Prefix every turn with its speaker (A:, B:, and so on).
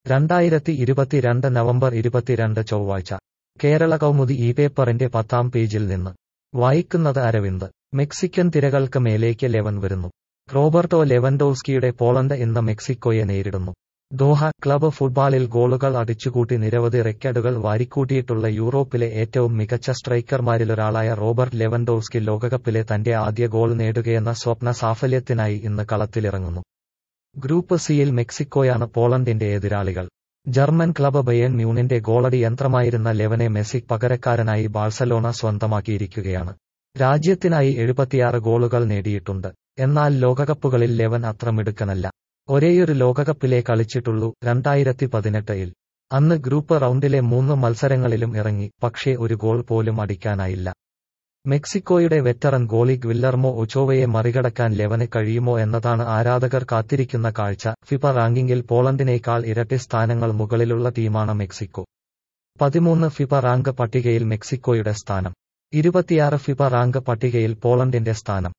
A: രണ്ടായിരത്തി ഇരുപത്തിരണ്ട് നവംബർ ഇരുപത്തിരണ്ട് ചൊവ്വാഴ്ച കേരള കൗമുദി ഈ പേപ്പറിന്റെ പത്താം പേജിൽ നിന്ന് വായിക്കുന്നത് അരവിന്ദ് മെക്സിക്കൻ തിരകൾക്ക് മേലേക്ക് ലെവൻ വരുന്നു റോബർട്ടോ ലെവൻഡോവ്സ്കിയുടെ പോളണ്ട് ഇന്ന് മെക്സിക്കോയെ നേരിടുന്നു ദോഹ ക്ലബ് ഫുട്ബോളിൽ ഗോളുകൾ അടിച്ചുകൂട്ടി നിരവധി റെക്കോർഡുകൾ വാരിക്കൂട്ടിയിട്ടുള്ള യൂറോപ്പിലെ ഏറ്റവും മികച്ച സ്ട്രൈക്കർമാരിലൊരാളായ റോബർട്ട് ലെവൻഡോവ്സ്കി ലോകകപ്പിലെ തന്റെ ആദ്യ ഗോൾ നേടുകയെന്ന സ്വപ്ന സാഫല്യത്തിനായി ഇന്ന് കളത്തിലിറങ്ങുന്നു ഗ്രൂപ്പ് സിയിൽ മെക്സിക്കോയാണ് പോളണ്ടിന്റെ എതിരാളികൾ ജർമ്മൻ ക്ലബ് ബയൺ മ്യൂണിന്റെ ഗോളടി യന്ത്രമായിരുന്ന ലെവനെ മെസ്സി പകരക്കാരനായി ബാഴ്സലോണ സ്വന്തമാക്കിയിരിക്കുകയാണ് രാജ്യത്തിനായി എഴുപത്തിയാറ് ഗോളുകൾ നേടിയിട്ടുണ്ട് എന്നാൽ ലോകകപ്പുകളിൽ ലെവൻ അത്ര മിടുക്കനല്ല ഒരേയൊരു ലോകകപ്പിലേ കളിച്ചിട്ടുള്ളൂ രണ്ടായിരത്തി പതിനെട്ടിൽ അന്ന് ഗ്രൂപ്പ് റൗണ്ടിലെ മൂന്ന് മത്സരങ്ങളിലും ഇറങ്ങി പക്ഷേ ഒരു ഗോൾ പോലും അടിക്കാനായില്ല മെക്സിക്കോയുടെ വെറ്ററൻ ഗോളി ഗ്വില്ലർമോ ഒച്ചോവയെ മറികടക്കാൻ ലെവന് കഴിയുമോ എന്നതാണ് ആരാധകർ കാത്തിരിക്കുന്ന കാഴ്ച ഫിഫ റാങ്കിങ്ങിൽ പോളണ്ടിനേക്കാൾ ഇരട്ടി സ്ഥാനങ്ങൾ മുകളിലുള്ള ടീമാണ് മെക്സിക്കോ പതിമൂന്ന് ഫിഫ റാങ്ക് പട്ടികയിൽ മെക്സിക്കോയുടെ സ്ഥാനം ഇരുപത്തിയാറ് ഫിഫ റാങ്ക് പട്ടികയിൽ പോളണ്ടിന്റെ സ്ഥാനം